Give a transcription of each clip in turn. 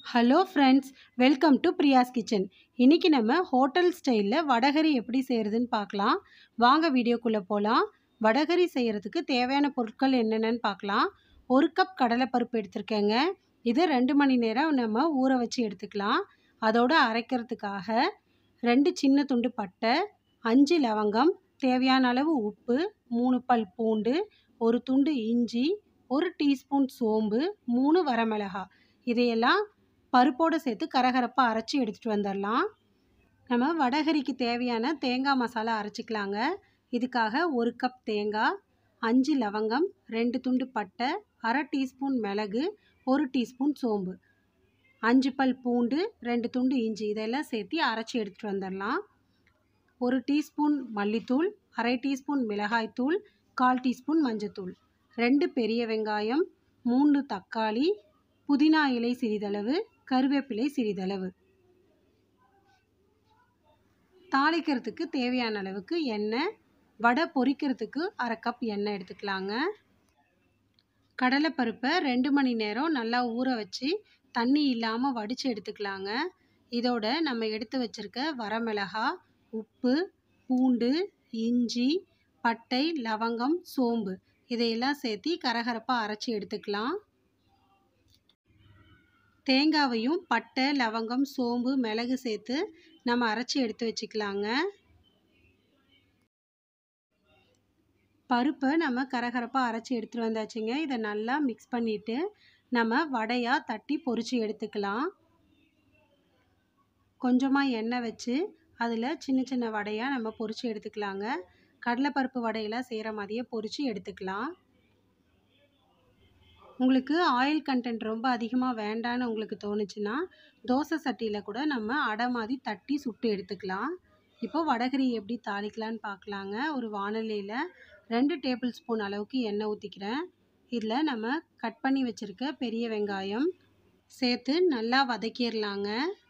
hello friends welcome to Priya's kitchen இன்றைக்கி நம்ம hotel ஸ்டைலில் வடகரி எப்படி செய்கிறதுன்னு பார்க்கலாம் வாங்க வீடியோக்குள்ளே போகலாம் வடகரி செய்கிறதுக்கு தேவையான பொருட்கள் என்னென்னு பார்க்கலாம் ஒரு கப் கடலைப்பருப்பு எடுத்திருக்கேங்க இதை ரெண்டு மணி நேரம் நம்ம ஊற வச்சு எடுத்துக்கலாம் அதோடு அரைக்கிறதுக்காக ரெண்டு சின்ன துண்டு பட்டை அஞ்சு லவங்கம் தேவையான அளவு உப்பு மூணு பல் பூண்டு ஒரு துண்டு இஞ்சி ஒரு டீஸ்பூன் சோம்பு மூணு வரமிளகா இதையெல்லாம் பருப்போடு சேர்த்து கரகரப்பாக அரைச்சி எடுத்துகிட்டு வந்துடலாம் நம்ம வடகரிக்கு தேவையான தேங்காய் மசாலா அரைச்சிக்கலாங்க இதுக்காக ஒரு கப் தேங்காய் அஞ்சு லவங்கம் ரெண்டு துண்டு பட்டை அரை டீஸ்பூன் மிளகு ஒரு டீஸ்பூன் சோம்பு அஞ்சு பல் பூண்டு ரெண்டு துண்டு இஞ்சி இதெல்லாம் சேர்த்து அரைச்சி எடுத்துகிட்டு வந்துடலாம் ஒரு டீஸ்பூன் மல்லித்தூள் அரை டீஸ்பூன் மிளகாய்த்தூள் கால் டீஸ்பூன் மஞ்சத்தூள் ரெண்டு பெரிய வெங்காயம் மூணு தக்காளி புதினா இலை சிறிதளவு கருவேப்பிலை சிறிதளவு தாளிக்கிறதுக்கு தேவையான அளவுக்கு எண்ணெய் வடை பொரிக்கிறதுக்கு அரை கப் எண்ணெய் எடுத்துக்கலாங்க கடலைப்பருப்பை ரெண்டு மணி நேரம் நல்லா ஊற வச்சு தண்ணி இல்லாமல் வடித்து எடுத்துக்கலாங்க இதோட நம்ம எடுத்து வச்சுருக்க வரமிளகா உப்பு பூண்டு இஞ்சி பட்டை லவங்கம் சோம்பு இதையெல்லாம் சேர்த்து கரகரப்பாக அரைச்சி எடுத்துக்கலாம் தேங்காவையும் பட்டை லவங்கம் சோம்பு மிளகு சேர்த்து நம்ம அரைச்சி எடுத்து வச்சுக்கலாங்க பருப்பை நம்ம கரகரப்பாக அரைச்சி எடுத்துகிட்டு வந்தாச்சுங்க இதை நல்லா மிக்ஸ் பண்ணிவிட்டு நம்ம வடையாக தட்டி பொரித்து எடுத்துக்கலாம் கொஞ்சமாக எண்ணெய் வச்சு அதில் சின்ன சின்ன வடையாக நம்ம பொரித்து எடுத்துக்கலாங்க கடலைப்பருப்பு வடையெல்லாம் செய்கிற மாதிரியே பொரித்து எடுத்துக்கலாம் உங்களுக்கு ஆயில் கண்டென்ட் ரொம்ப அதிகமாக வேண்டான்னு உங்களுக்கு தோணுச்சுன்னா தோசை சட்டியில் கூட நம்ம அடை மாதிரி தட்டி சுட்டு எடுத்துக்கலாம் இப்போ வடகரி எப்படி தாளிக்கலான்னு பார்க்கலாங்க ஒரு வானலியில் ரெண்டு டேபிள் ஸ்பூன் அளவுக்கு எண்ணெய் ஊற்றிக்கிறேன் இதில் நம்ம கட் பண்ணி வச்சுருக்க பெரிய வெங்காயம் சேர்த்து நல்லா வதக்கிடலாங்க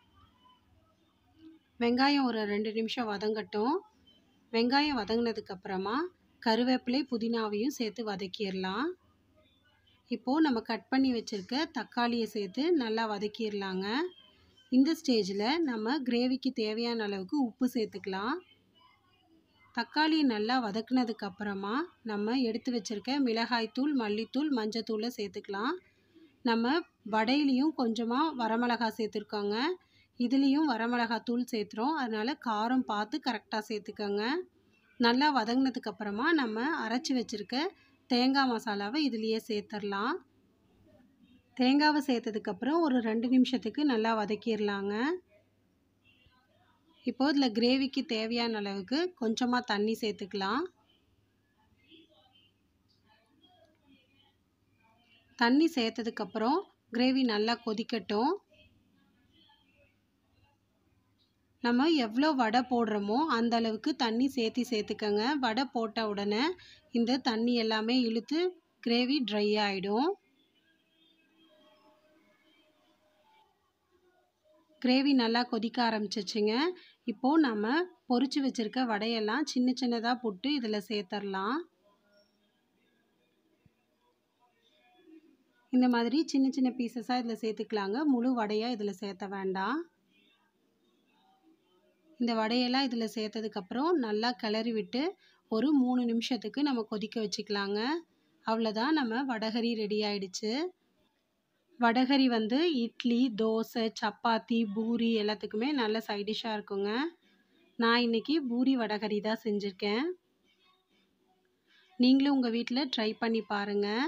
வெங்காயம் ஒரு ரெண்டு நிமிஷம் வதங்கட்டும் வெங்காயம் வதங்கினதுக்கப்புறமா கருவேப்பிலை புதினாவையும் சேர்த்து வதக்கிடலாம் இப்போது நம்ம கட் பண்ணி வச்சுருக்க தக்காளியை சேர்த்து நல்லா வதக்கிடலாங்க இந்த ஸ்டேஜில் நம்ம கிரேவிக்கு தேவையான அளவுக்கு உப்பு சேர்த்துக்கலாம் தக்காளி நல்லா வதக்குனதுக்கு அப்புறமா நம்ம எடுத்து வச்சுருக்க மிளகாய்த்தூள் மல்லித்தூள் மஞ்சத்தூளை சேர்த்துக்கலாம் நம்ம வடையிலையும் கொஞ்சமாக வரமிளகா சேர்த்துருக்கோங்க இதுலேயும் வரமிளகாத்தூள் சேர்த்துறோம் அதனால் காரம் பார்த்து கரெக்டாக சேர்த்துக்கோங்க நல்லா வதங்கினதுக்கு அப்புறமா நம்ம அரைச்சி வச்சுருக்க தேங்காய் மசாலாவை இதுலேயே சேர்த்துடலாம் தேங்காவை சேர்த்ததுக்கப்புறம் ஒரு ரெண்டு நிமிஷத்துக்கு நல்லா வதக்கிடலாங்க இப்போ இதில் கிரேவிக்கு தேவையான அளவுக்கு கொஞ்சமாக தண்ணி சேர்த்துக்கலாம் தண்ணி சேர்த்ததுக்கப்புறம் கிரேவி நல்லா கொதிக்கட்டும் நம்ம எவ்வளோ வடை போடுறோமோ அந்த அளவுக்கு தண்ணி சேர்த்தி சேர்த்துக்கங்க வடை போட்ட உடனே இந்த தண்ணி எல்லாமே இழுத்து கிரேவி ட்ரை ஆகிடும் கிரேவி நல்லா கொதிக்க ஆரம்பிச்சிச்சுங்க இப்போது நம்ம பொரிச்சு வச்சுருக்க வடையெல்லாம் சின்ன சின்னதாக போட்டு இதில் சேர்த்துடலாம் இந்த மாதிரி சின்ன சின்ன பீசஸாக இதில் சேர்த்துக்கலாங்க முழு வடையாக இதில் சேர்த்த வேண்டாம் இந்த வடையெல்லாம் இதில் சேர்த்ததுக்கப்புறம் நல்லா கிளறி விட்டு ஒரு மூணு நிமிஷத்துக்கு நம்ம கொதிக்க வச்சுக்கலாங்க அவ்வளோதான் நம்ம வடகரி ரெடி ஆயிடுச்சு வடகரி வந்து இட்லி தோசை சப்பாத்தி பூரி எல்லாத்துக்குமே நல்ல சைடிஷ்ஷாக இருக்குங்க நான் இன்றைக்கி பூரி வடகரி தான் செஞ்சுருக்கேன் நீங்களும் உங்கள் வீட்டில் ட்ரை பண்ணி பாருங்கள்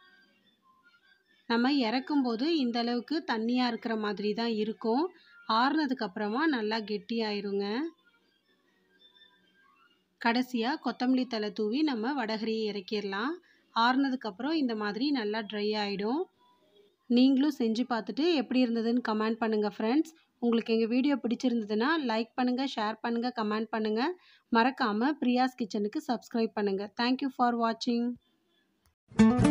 நம்ம இறக்கும்போது இந்த அளவுக்கு தண்ணியாக இருக்கிற மாதிரி தான் இருக்கும் ஆறுனதுக்கப்புறமா நல்லா கெட்டி ஆயிருங்க கடைசியாக கொத்தமல்லி தலை தூவி நம்ம வடகரியை இறக்கிடலாம் ஆறுனதுக்கப்புறம் இந்த மாதிரி நல்லா ட்ரை ஆகிடும் நீங்களும் செஞ்சு பார்த்துட்டு எப்படி இருந்ததுன்னு கமெண்ட் பண்ணுங்கள் ஃப்ரெண்ட்ஸ் உங்களுக்கு எங்கள் வீடியோ பிடிச்சிருந்ததுன்னா லைக் பண்ணுங்கள் ஷேர் பண்ணுங்கள் கமெண்ட் பண்ணுங்கள் மறக்காமல் பிரியாஸ் கிச்சனுக்கு சப்ஸ்கிரைப் பண்ணுங்கள் தேங்க்யூ ஃபார் வாட்சிங்